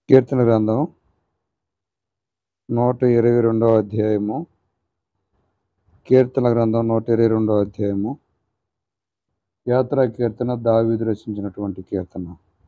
కీర్తన గ్రంథం నూట ఇరవై రెండవ అధ్యాయము కీర్తన గ్రంథం నూట ఇరవై రెండవ అధ్యాయము యాత్రా కీర్తన దావీదు రచించినటువంటి కీర్తన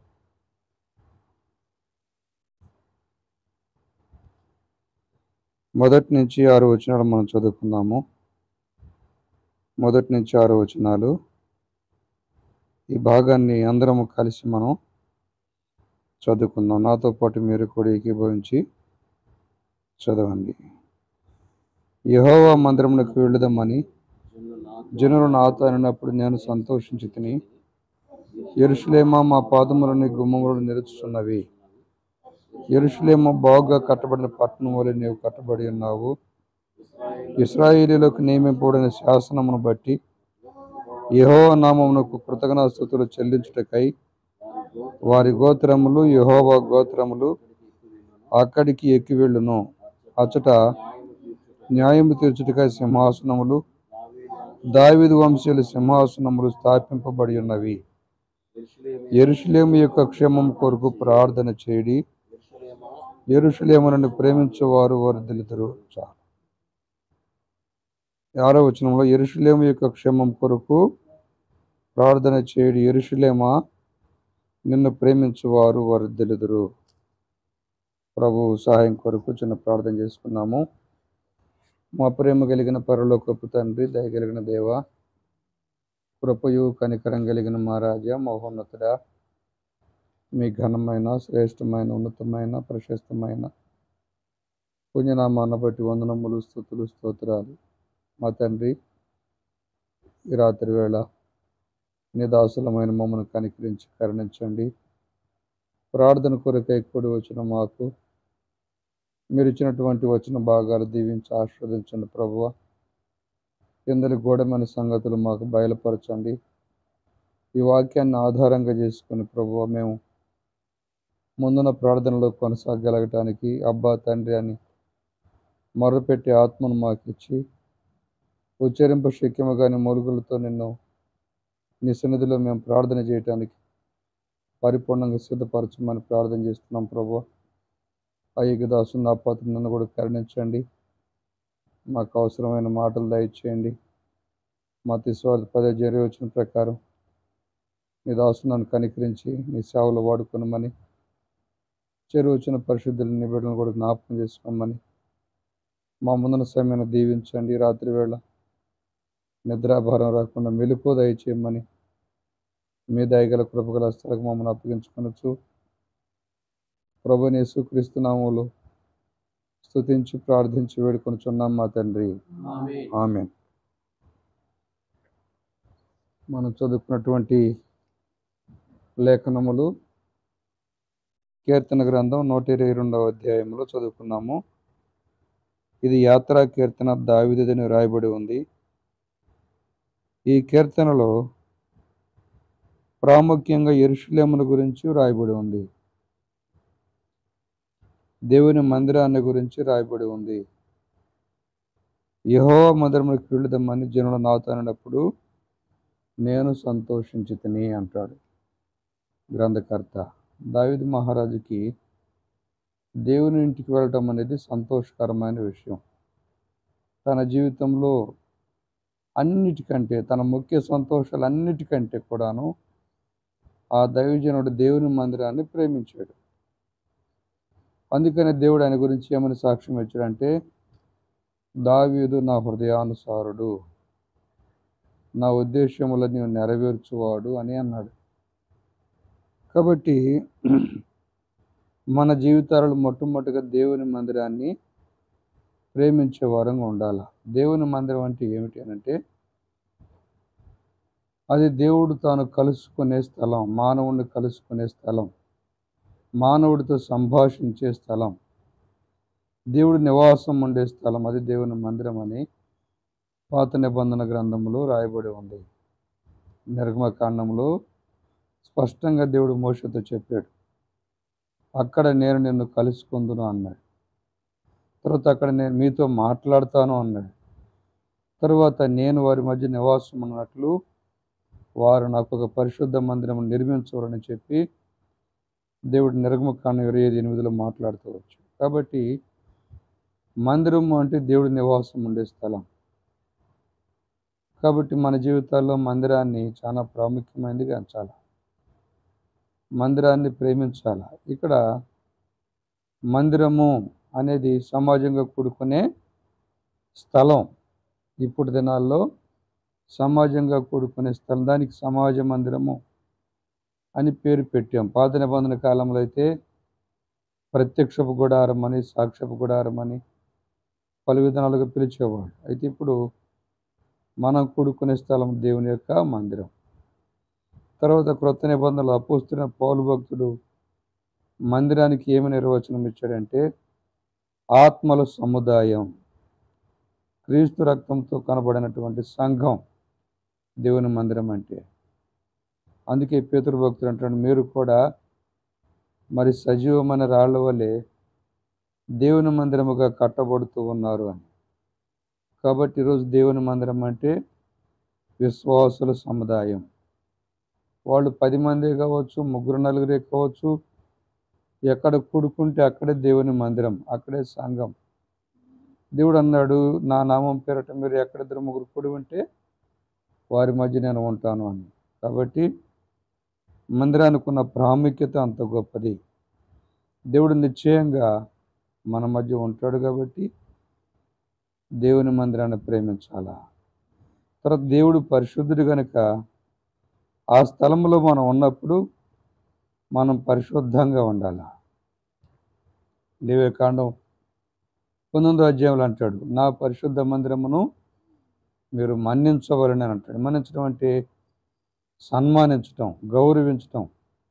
మొదటి నుంచి ఆరు వచనాలు మనం చదువుకుందాము మొదటి నుంచి ఆరు వచనాలు ఈ భాగాన్ని అందరము కలిసి మనం చదువుకుందాం నాతో పాటు మీరు కూడా ఏకీభవించి చదవండి యహోవా మందిరమునకు వెళుదామని జనులు నాతో అనినప్పుడు నేను సంతోషించి తిని ఎరుషులేమా మా పాదములని గుమ్మములను నిలుచుచున్నవి ఎరుషులేమో బాగుగా కట్టబడిన పట్టణం వలె నీవు కట్టబడి ఉన్నావు ఇస్రాయేలీలకు నియమింపబడిన శాసనమును బట్టి యహోవ నామమునకు కృతజ్ఞతాస్తుతులు చెల్లించుటకై వారి గోత్రములు యహోవా గోత్రములు అక్కడికి ఎక్కి వెళ్ళును అచ్చట న్యాయము తీర్చుటకై సింహాసనములు దావిదు వంశీయుల సింహాసనములు స్థాపింపబడి ఉన్నవి ఎరుషులేము యొక్క క్షేమం కొరకు ప్రార్థన చేయడి ఎరుషులేములను ప్రేమించేవారు వారు తెలుతురు చాలు ఆరో వచనంలో ఎరుషులేము యొక్క క్షేమం కొరకు ప్రార్థన చేయడి ఎరుషులేమా నిన్ను ప్రేమించువారు వారు తెలుదురు ప్రభు సహాయం కొరకు చిన్న ప్రార్థన చేసుకున్నాము మా ప్రేమ కలిగిన పరలోకపు తండ్రి దయగలిగిన దేవ కృపయు కనికరం కలిగిన మా రాజా మహోన్నతుడా మీ ఘనమైన శ్రేష్టమైన ఉన్నతమైన ప్రశస్తమైన పుణ్యనామాన్ని బట్టి వందనములు స్థుతులు స్తోత్రాలు మా తండ్రి ఈ రాత్రి వేళ నీ దాసులమైన మమ్మల్ని కనికరించి కరుణించండి ప్రార్థన కొరకై కూడి వచ్చిన మాకు మీరు ఇచ్చినటువంటి వచ్చిన భాగాలు దీవించి ఆస్వాదించండి ప్రభువ కిందలి గూఢమైన సంగతులు మాకు బయలుపరచండి ఈ వాక్యాన్ని ఆధారంగా చేసుకుని ప్రభువ మేము ముందున్న ప్రార్థనలో కొనసాగలగటానికి అబ్బా తండ్రి అని మొరపెట్టి ఆత్మను మాకు ఇచ్చి ఉచ్చరింప శక్యము కానీ మొలుగులతో నిన్ను నీ సన్నిధిలో మేము ప్రార్థన చేయటానికి పరిపూర్ణంగా సిద్ధపరచమని ప్రార్థన చేస్తున్నాం ప్రభు అయ్యకి దాసు నా పాత్ర నన్ను కూడా కరుణించండి మాకు అవసరమైన మాటలు దయచేయండి మా తిస్వార్థ పదే జరిగి వచ్చిన ప్రకారం నీ దాసు నన్ను కనికరించి నీ సేవలు వాడుకోనమని చెరువు వచ్చిన పరిశుద్ధులు నీ బిడ్డలను కూడా జ్ఞాపకం చేసుకోమని మా ముందున సమయాన్ని దీవించండి రాత్రి వేళ నిద్రాభారం రాకుండా మెలుపు దయచేయమని మీ దయగల కృపగల స్థలకు మమ్మల్ని అప్పగించుకొనొచ్చు ప్రభు యేసుక్రీస్తు నామములో స్తుతించి ప్రార్థించి వేడుకొనుచున్నాం మా తండ్రి ఆమె మనం చదువుకున్నటువంటి లేఖనములు కీర్తన గ్రంథం నూట ఇరవై రెండవ అధ్యాయంలో చదువుకున్నాము ఇది యాత్రా కీర్తన దావిదని రాయబడి ఉంది ఈ కీర్తనలో ప్రాముఖ్యంగా ఎరుషులేముల గురించి రాయబడి ఉంది దేవుని మందిరాన్ని గురించి రాయబడి ఉంది యహో మందిరములకు వెళుదామని జనులు నాతనప్పుడు నేను సంతోషించి తిని అంటాడు గ్రంథకర్త దావిద్ మహారాజుకి దేవుని ఇంటికి వెళ్ళటం అనేది సంతోషకరమైన విషయం తన జీవితంలో అన్నిటికంటే తన ముఖ్య సంతోషాలు అన్నిటికంటే కూడాను ఆ దైవజనుడు దేవుని మందిరాన్ని ప్రేమించాడు అందుకనే దేవుడు ఆయన గురించి ఏమని సాక్ష్యం ఇచ్చాడంటే దావీదు నా హృదయానుసారుడు నా ఉద్దేశముల నీవు నెరవేర్చువాడు అని అన్నాడు కాబట్టి మన జీవితాలలో మొట్టమొదటిగా దేవుని మందిరాన్ని ప్రేమించే వారంగా ఉండాలి దేవుని మందిరం అంటే ఏమిటి అని అంటే అది దేవుడు తాను కలుసుకునే స్థలం మానవుడిని కలుసుకునే స్థలం మానవుడితో సంభాషించే స్థలం దేవుడి నివాసం ఉండే స్థలం అది దేవుని మందిరం అని పాత నిబంధన గ్రంథంలో రాయబడి ఉంది నిర్గమకాండంలో స్పష్టంగా దేవుడు మోసతో చెప్పాడు అక్కడ నేను నిన్ను కలుసుకుందును అన్నాడు తర్వాత అక్కడ నేను మీతో మాట్లాడతాను అన్నాడు తర్వాత నేను వారి మధ్య నివాసం ఉన్నట్లు వారు నాకు ఒక పరిశుద్ధ మందిరం నిర్మించవరని చెప్పి దేవుడు నిర్గమకాండం ఇరవై ఐదు ఎనిమిదిలో మాట్లాడుతూ వచ్చు కాబట్టి మందిరము అంటే దేవుడి నివాసం ఉండే స్థలం కాబట్టి మన జీవితాల్లో మందిరాన్ని చాలా ప్రాముఖ్యమైనదిగా ఎంచాలి మందిరాన్ని ప్రేమించాలి ఇక్కడ మందిరము అనేది సమాజంగా కూడుకునే స్థలం ఇప్పుడు దినాల్లో సమాజంగా కూడుకునే స్థలం దానికి సమాజ మందిరము అని పేరు పెట్టాం పాత నిబంధన కాలంలో అయితే ప్రత్యక్షపు గుడారం అని సాక్ష్యపు గుడారం అని పలు విధానాలుగా పిలిచేవాడు అయితే ఇప్పుడు మనం కూడుకునే స్థలం దేవుని యొక్క మందిరం తర్వాత క్రొత్త నిబంధనలు అపోస్తున్న పౌలు భక్తుడు మందిరానికి ఏమి నిర్వచనం ఇచ్చాడంటే ఆత్మల సముదాయం క్రీస్తు రక్తంతో కనబడినటువంటి సంఘం దేవుని మందిరం అంటే అందుకే పేతురు భక్తులు అంటాడు మీరు కూడా మరి సజీవమైన రాళ్ల వలె దేవుని మందిరముగా కట్టబడుతూ ఉన్నారు అని కాబట్టి ఈరోజు దేవుని మందిరం అంటే విశ్వాసుల సముదాయం వాళ్ళు పది మంది కావచ్చు ముగ్గురు నలుగురే కావచ్చు ఎక్కడ కూడుకుంటే అక్కడే దేవుని మందిరం అక్కడే సంఘం దేవుడు అన్నాడు నా నామం పేరట మీరు ఎక్కడిద్దరు ముగ్గురు కూడి ఉంటే వారి మధ్య నేను ఉంటాను అని కాబట్టి మందిరానికి ఉన్న ప్రాముఖ్యత అంత గొప్పది దేవుడు నిశ్చయంగా మన మధ్య ఉంటాడు కాబట్టి దేవుని మందిరాన్ని ప్రేమించాలా తర్వాత దేవుడు పరిశుద్ధుడు కనుక ఆ స్థలంలో మనం ఉన్నప్పుడు మనం పరిశుద్ధంగా ఉండాలి లేవే కాండం పంతొమ్మిదో అధ్యాయంలో అంటాడు నా పరిశుద్ధ మందిరమును మీరు మన్నించవలని అని అంటాడు మన్నించడం అంటే సన్మానించటం గౌరవించటం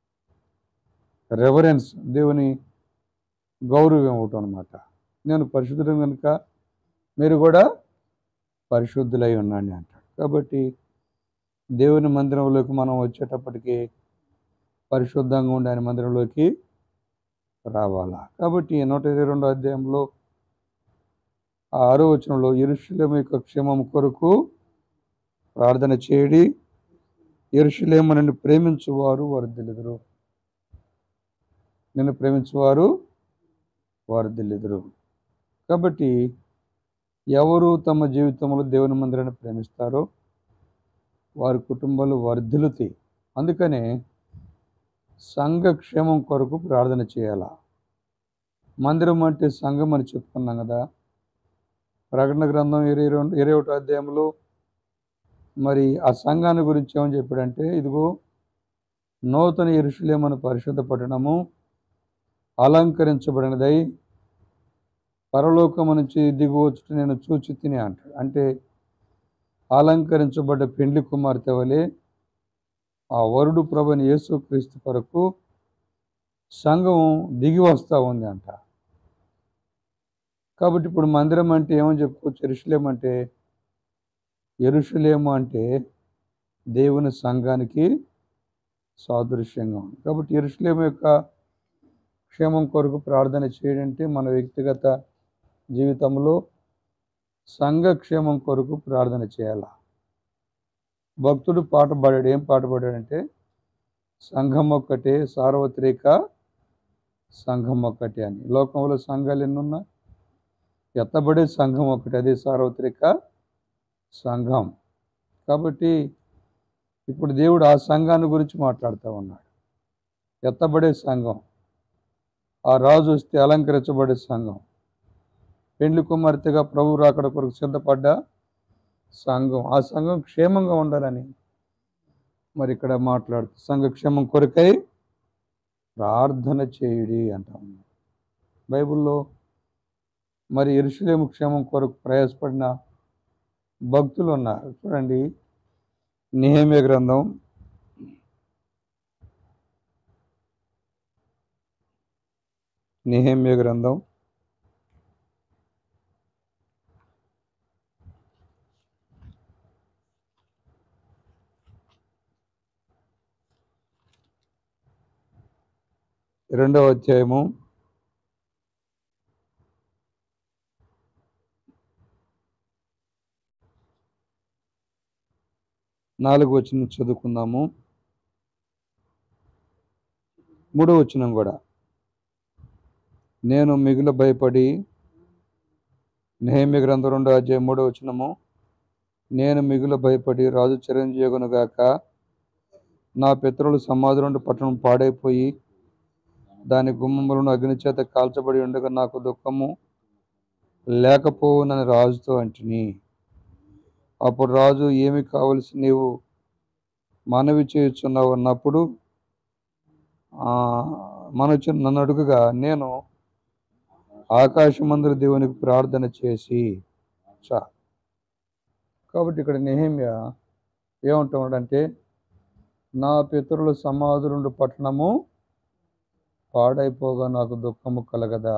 రెవరెన్స్ దేవుని గౌరవం ఇవ్వటం అనమాట నేను పరిశుద్ధుడు కనుక మీరు కూడా పరిశుద్ధులై ఉండండి అంటాడు కాబట్టి దేవుని మందిరంలోకి మనం వచ్చేటప్పటికి పరిశుద్ధంగా ఉండే ఆయన మందిరంలోకి రావాలా కాబట్టి నూట ఇరవై రెండో అధ్యాయంలో ఆ ఆరో వచనంలో ఎరుషులేము యొక్క క్షేమం కొరకు ప్రార్థన చేయడి ఎరుషులేము నన్ను ప్రేమించువారు వర్ధిల్లుదురు నిన్ను ప్రేమించువారు వర్ధిల్లుదురు కాబట్టి ఎవరు తమ జీవితంలో దేవుని మందిరాన్ని ప్రేమిస్తారో వారి కుటుంబాలు వర్ధిల్లుతాయి అందుకనే సంఘ క్షేమం కొరకు ప్రార్థన చేయాల మందిరం అంటే సంఘం అని చెప్పుకున్నాం కదా ప్రకటన గ్రంథం ఇరవై రెండు ఇరవై ఒకటో అధ్యాయంలో మరి ఆ సంఘాన్ని గురించి ఏమని చెప్పాడంటే ఇదిగో నూతన ఎరుషులేమని పరిశుద్ధ పట్టణము అలంకరించబడినదై పరలోకము నుంచి దిగువచ్చుట నేను చూచి తిని అంటాడు అంటే అలంకరించబడ్డ పెండ్లి కుమార్తె వలె ఆ వరుడు ప్రభుని యేసుక్రీస్తు కొరకు సంఘం దిగి వస్తూ ఉంది అంట కాబట్టి ఇప్పుడు మందిరం అంటే ఏమని చెప్పుకోవచ్చు ఎరుషులేం అంటే ఎరుషులేము అంటే దేవుని సంఘానికి సాదృశ్యంగా ఉంది కాబట్టి ఎరుషులేము యొక్క క్షేమం కొరకు ప్రార్థన చేయడంటే మన వ్యక్తిగత జీవితంలో సంఘ క్షేమం కొరకు ప్రార్థన చేయాల భక్తుడు పాట పాడాడు ఏం పాట పాడాడంటే సంఘం ఒక్కటే సార్వత్రిక సంఘం ఒక్కటే అని లోకంలో సంఘాలు ఎన్నున్నా ఎత్తబడే సంఘం ఒకటి అది సార్వత్రిక సంఘం కాబట్టి ఇప్పుడు దేవుడు ఆ సంఘాన్ని గురించి మాట్లాడుతూ ఉన్నాడు ఎత్తబడే సంఘం ఆ రాజు వస్తే అలంకరించబడే సంఘం పెండ్లి కుమార్తెగా ప్రభు రాకడ కొరకు సిద్ధపడ్డ సంఘం ఆ సంఘం క్షేమంగా ఉండాలని మరి ఇక్కడ మాట్లాడుతూ సంఘ క్షేమం కొరకై ప్రార్థన చేయుడి అంటాం బైబిల్లో మరి ఎరుషులేము క్షేమం కొరకు ప్రయాసపడిన భక్తులు ఉన్నారు చూడండి నిహేమ్య గ్రంథం నిహేమ్య గ్రంథం రెండవ అధ్యాయము నాలుగు వచ్చిన చదువుకుందాము మూడో వచనం కూడా నేను మిగులు భయపడి నెహమ్య గ్రంథం రెండో అధ్యాయం మూడో వచనము నేను మిగులు భయపడి రాజు చిరంజీవునుగాక నా పితరులు సమాధి నుండి పట్టణం పాడైపోయి దాని గుమ్మములను అగ్ని చేత కాల్చబడి ఉండగా నాకు దుఃఖము లేకపోవునని రాజుతో అంటిని అప్పుడు రాజు ఏమి కావలసి నీవు మనవి చేయుచున్నావు అన్నప్పుడు ఆ, మనొచ్చి నన్ను అడుగుగా నేను ఆకాశమందరి దేవునికి ప్రార్థన చేసి చా కాబట్టి ఇక్కడ నెహమ్య ఏమంటున్నాడంటే నా పితరుల సమాధులుండు పట్టణము పాడైపోగా నాకు దుఃఖము కలగదా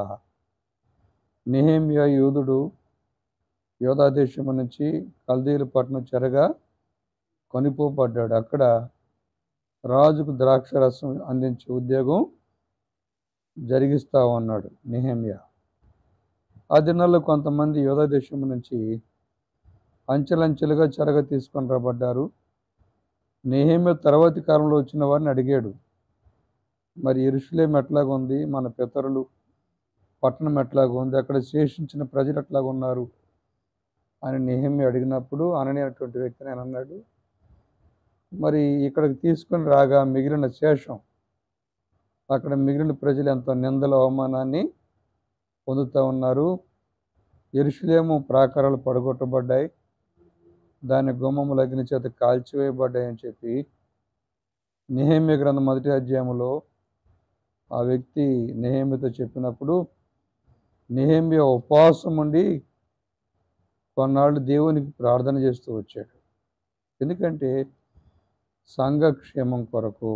నెహమ్య యూదుడు యోధా దేశము నుంచి కల్దీలు పట్టణం చెరగా కొనిపోబడ్డాడు అక్కడ రాజుకు ద్రాక్ష రసం అందించే ఉద్యోగం జరిగిస్తా ఉన్నాడు నెహమ్య ఆ దినాల్లో కొంతమంది యోధా దేశం నుంచి అంచెలంచెలుగా చెరగ తీసుకొని రాబడ్డారు నెహమ్య తర్వాతి కాలంలో వచ్చిన వారిని అడిగాడు మరి ఎరుషులేం ఎట్లాగా ఉంది మన పితరులు పట్టణం ఎట్లాగా ఉంది అక్కడ శేషించిన ప్రజలు ఎట్లాగా ఉన్నారు అని నెహమ్య అడిగినప్పుడు అననేటువంటి వ్యక్తిని ఆయన అన్నాడు మరి ఇక్కడికి తీసుకొని రాగా మిగిలిన శేషం అక్కడ మిగిలిన ప్రజలు ఎంతో నిందల అవమానాన్ని పొందుతూ ఉన్నారు ఎరుషులేము ప్రాకారాలు పడగొట్టబడ్డాయి దాని గుమ్మములు అగ్ని చేత కాల్చివేయబడ్డాయి అని చెప్పి నెహేమ్య గ్రంథం మొదటి అధ్యాయంలో ఆ వ్యక్తి నెహేమ్యతో చెప్పినప్పుడు నెహేమ్య ఉపవాసం ఉండి కొన్నాళ్ళు దేవునికి ప్రార్థన చేస్తూ వచ్చాడు ఎందుకంటే సంఘక్షేమం కొరకు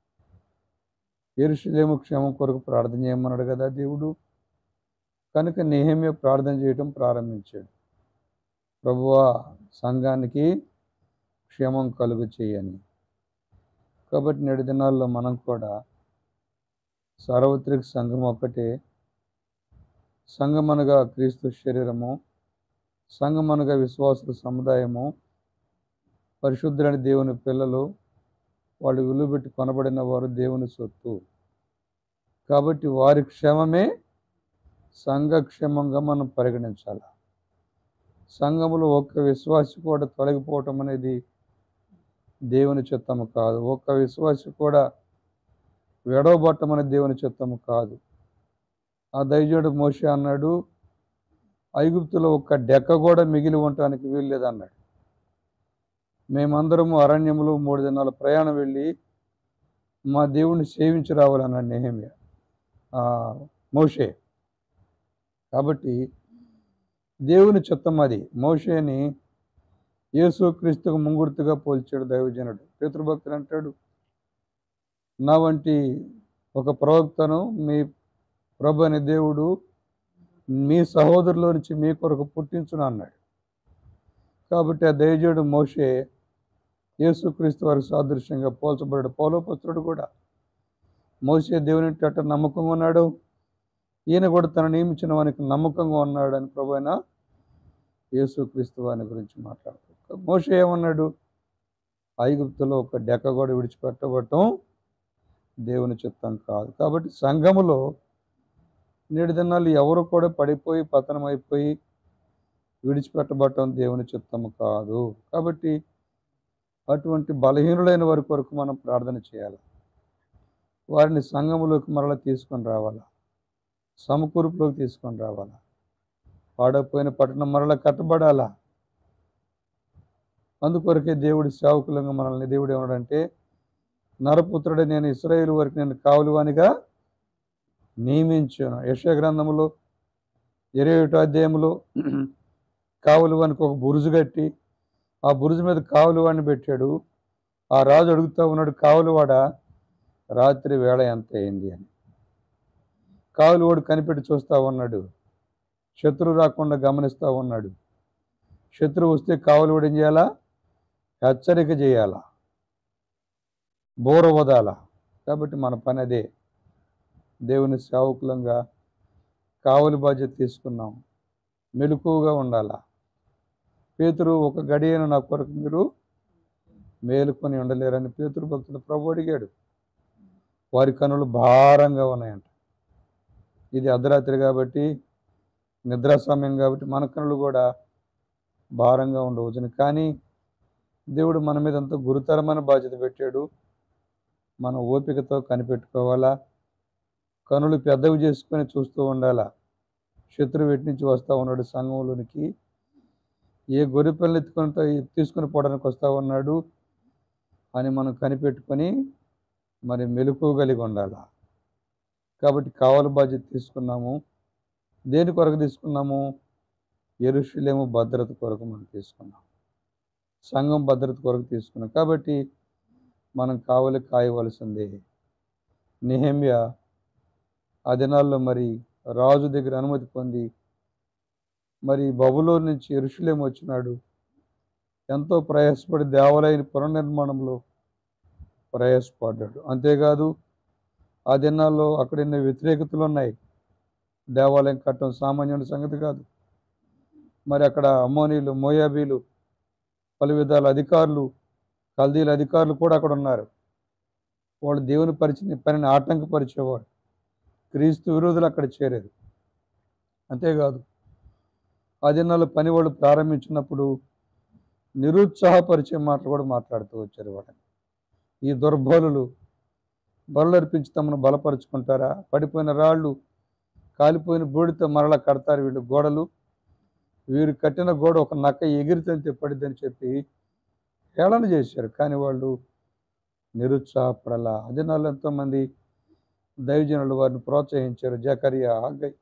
ఎరుషులేము క్షేమం కొరకు ప్రార్థన చేయమన్నాడు కదా దేవుడు కనుక నెహమ్య ప్రార్థన చేయటం ప్రారంభించాడు ప్రభువా సంఘానికి క్షేమం కలుగు చేయని కాబట్టి నేటి దినాల్లో మనం కూడా సార్వత్రిక సంఘం ఒక్కటే సంఘమనగా క్రీస్తు శరీరము సంఘమనగా విశ్వాసుల సముదాయము పరిశుద్ధులైన దేవుని పిల్లలు వాళ్ళు విలువ పెట్టి కొనబడిన వారు దేవుని సొత్తు కాబట్టి వారి క్షేమమే సంఘక్షేమంగా మనం పరిగణించాలి సంఘములో ఒక్క విశ్వాసి కూడా తొలగిపోవటం అనేది దేవుని చిత్తము కాదు ఒక్క విశ్వాసి కూడా విడవబట్టం అనేది దేవుని చిత్తము కాదు ఆ దైజుడు మోషే అన్నాడు ఐగుప్తులో ఒక్క డెక్క కూడా మిగిలి ఉండటానికి వీల్లేదన్నాడు మేమందరము అరణ్యములో మూడు దినాల ప్రయాణం వెళ్ళి మా దేవుణ్ణి సేవించి రావాలన్నాడు నెహమ్య ఆ, మోషే కాబట్టి దేవుని చిత్తం అది మోషేని యేసుక్రీస్తుకు ముంగుర్తుగా పోల్చాడు దైవజనుడు పితృభక్తుడు అంటాడు నా వంటి ఒక ప్రవక్తను మీ ప్రభు అనే దేవుడు మీ సహోదరులో నుంచి మీ కొరకు పుట్టించును అన్నాడు కాబట్టి ఆ దైవజనుడు మోషే యేసుక్రీస్తు వారికి సాదృశ్యంగా పోల్చబడ్డాడు పౌలోపస్తుడు కూడా మోసే దేవుని అట్ట నమ్మకంగా ఉన్నాడు ఈయన కూడా తన నియమించిన వానికి నమ్మకంగా ఉన్నాడు అని ప్రభు అయిన యేసుక్రీస్తు వాని గురించి మాట్లాడుతాడు మోసే ఏమన్నాడు ఐగుప్తులో ఒక డెక్క కూడా విడిచిపెట్టబడటం దేవుని చిత్తం కాదు కాబట్టి సంఘములో నేటి దినాలు ఎవరు కూడా పడిపోయి పతనం అయిపోయి విడిచిపెట్టబడటం దేవుని చిత్తము కాదు కాబట్టి అటువంటి బలహీనులైన వారి కొరకు మనం ప్రార్థన చేయాలి వారిని సంఘములోకి మరలా తీసుకొని రావాలా సమకూర్పులోకి తీసుకొని రావాలా పాడైపోయిన పట్టణం మరలా కట్టబడాలా అందుకొరకే దేవుడి సేవకులంగా మనల్ని దేవుడు ఏమన్నాడంటే నరపుత్రుడే నేను ఇస్రాయేల్ వరకు నేను కావులువానిగా నియమించాను యశ గ్రంథములో ఇరవై ఒకటో అధ్యాయంలో కావులువానికి ఒక బురుజు కట్టి ఆ బురుజు మీద కావులువాడిని పెట్టాడు ఆ రాజు అడుగుతా ఉన్నాడు కావులువాడ రాత్రి వేళ ఎంత అయింది అని కావులువాడు కనిపెట్టి చూస్తా ఉన్నాడు శత్రువు రాకుండా గమనిస్తూ ఉన్నాడు శత్రువు వస్తే కావులువాడు ఏం చేయాలా హెచ్చరిక చేయాలా బోర వదాలా కాబట్టి మన పని అదే దేవుని సేవకులంగా కావలి బాధ్యత తీసుకున్నాం మెలకువగా ఉండాలా పేతురు ఒక గడియను నా కొరకు మీరు మేలుకొని ఉండలేరని పేతురు భక్తుడు ప్రభు అడిగాడు వారి కనులు భారంగా ఉన్నాయంట ఇది అర్ధరాత్రి కాబట్టి నిద్రా సమయం కాబట్టి మన కనులు కూడా భారంగా ఉండవచ్చును కానీ దేవుడు మన మీద ఎంతో గురుతరమైన బాధ్యత పెట్టాడు మన ఓపికతో కనిపెట్టుకోవాలా కనులు పెద్దవి చేసుకొని చూస్తూ ఉండాలా శత్రువు ఎటు నుంచి వస్తూ ఉన్నాడు సంఘంలోనికి ఏ గొర్రె పిల్లలు ఎత్తుకొని తీసుకొని పోవడానికి వస్తూ ఉన్నాడు అని మనం కనిపెట్టుకొని మరి మెలకువగలిగి ఉండాలా కాబట్టి కావలి బాధ్యత తీసుకున్నాము దేని కొరకు తీసుకున్నాము ఎరుషులేము భద్రత కొరకు మనం తీసుకున్నాం సంఘం భద్రత కొరకు తీసుకున్నాం కాబట్టి మనం కావలి కాయవలసిందే నిహమ్య ఆ దినాల్లో మరి రాజు దగ్గర అనుమతి పొంది మరి బబులో నుంచి ఎరుషులేము వచ్చినాడు ఎంతో ప్రయాసపడి దేవాలయం పునర్నిర్మాణంలో ప్రయాసపడ్డాడు అంతేకాదు ఆ దినాల్లో అక్కడ ఎన్నో వ్యతిరేకతలు ఉన్నాయి దేవాలయం కట్టడం సామాన్యుడి సంగతి కాదు మరి అక్కడ అమ్మోనీలు మోయాబీలు పలు విధాల అధికారులు కల్దీల అధికారులు కూడా అక్కడ ఉన్నారు వాళ్ళు దేవుని పరిచిన పనిని ఆటంకపరిచేవాడు క్రీస్తు విరోధులు అక్కడ చేరారు అంతేకాదు ఆ దినాల్లో పని వాళ్ళు ప్రారంభించినప్పుడు నిరుత్సాహపరిచే మాటలు కూడా మాట్లాడుతూ వచ్చారు వాళ్ళని ఈ దుర్బలులు బరులర్పించి తమను బలపరుచుకుంటారా పడిపోయిన రాళ్ళు కాలిపోయిన బూడితో మరలా కడతారు వీళ్ళు గోడలు వీరు కట్టిన గోడ ఒక నక్క ఎగిరితే పడిద్దని చెప్పి హేళన చేశారు కానీ వాళ్ళు నిరుత్సాహపడలా అదినాలు ఎంతోమంది దైవజనులు వారిని ప్రోత్సహించారు జకరియా ఆగై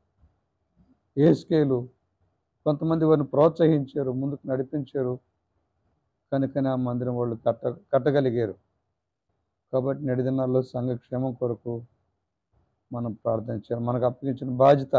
ఏస్కేలు కొంతమంది వారిని ప్రోత్సహించారు ముందుకు నడిపించారు కనుకనే ఆ మందిరం వాళ్ళు కట్ట కట్టగలిగారు కాబట్టి నేటి దినాల్లో సంఘ క్షేమం కొరకు మనం ప్రార్థన చేయాలి మనకు అప్పగించిన బాధ్యత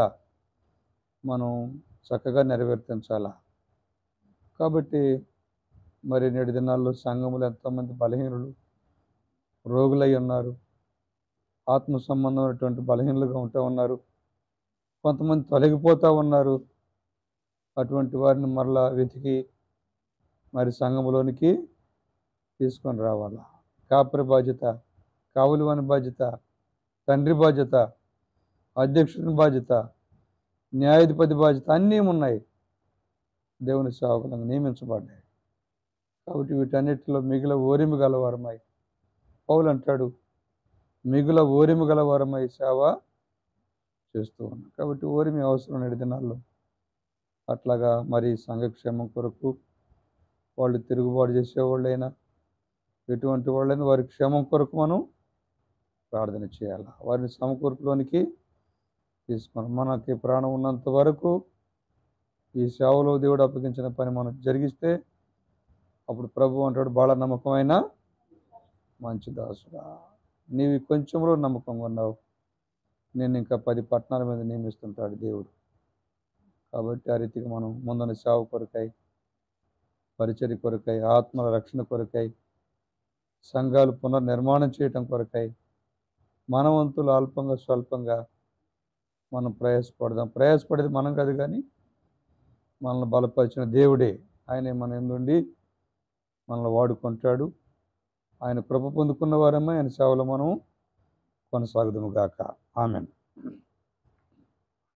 మనం చక్కగా నెరవేర్తించాలా కాబట్టి మరి నేటి దినాల్లో సంఘములు ఎంతోమంది బలహీనులు రోగులై ఉన్నారు ఆత్మ సంబంధమైనటువంటి బలహీనులుగా ఉంటూ ఉన్నారు కొంతమంది తొలగిపోతూ ఉన్నారు అటువంటి వారిని మరలా వెతికి మరి సంఘములోనికి తీసుకొని రావాలా కాపరి బాధ్యత కావులివాని బాధ్యత తండ్రి బాధ్యత అధ్యక్షుని బాధ్యత న్యాయాధిపతి బాధ్యత అన్నీ ఉన్నాయి దేవుని సేవకులను నియమించబడ్డాయి కాబట్టి వీటన్నిటిలో మిగిలిన ఓరిమి గలవారమై పౌలు అంటాడు మిగుల ఓరిమి గలవారమై సేవ చేస్తూ ఉన్నాం కాబట్టి ఓరిమి అవసరం నేటి దినాల్లో అట్లాగా మరి సంఘక్షేమం కొరకు వాళ్ళు తిరుగుబాటు చేసేవాళ్ళైనా ఎటువంటి వాళ్ళైనా వారి క్షేమం కొరకు మనం ప్రార్థన చేయాలి వారిని సమకూర్పులోనికి తీసుకున్నాం మనకి ప్రాణం ఉన్నంత వరకు ఈ సేవలో దేవుడు అప్పగించిన పని మనం జరిగిస్తే అప్పుడు ప్రభు అంటాడు బాಳ నమ్మకమైన మంచి దాసుడా నీవి కొంచెంలో నమ్మకంగా ఉన్నావు నేను ఇంకా పది పట్టణాల మీద నియమిస్తుంటాడు దేవుడు కాబట్టి ఆ రీతిగా మనం ముందున్న సేవ కొరకై పరిచర్య కొరకై ఆత్మల రక్షణ కొరకై సంఘాలు పునర్నిర్మాణం చేయటం కొరకై మనవంతులు అల్పంగా స్వల్పంగా మనం ప్రయాసపడదాం ప్రయాసపడేది మనం కాదు కానీ మనల్ని బలపరిచిన దేవుడే ఆయనే మన ఎందుండి మనల్ని వాడుకుంటాడు ఆయన కృప పొందుకున్న వారమే ఆయన సేవలో మనం కొనసాగుదాము గాక ఆమెన్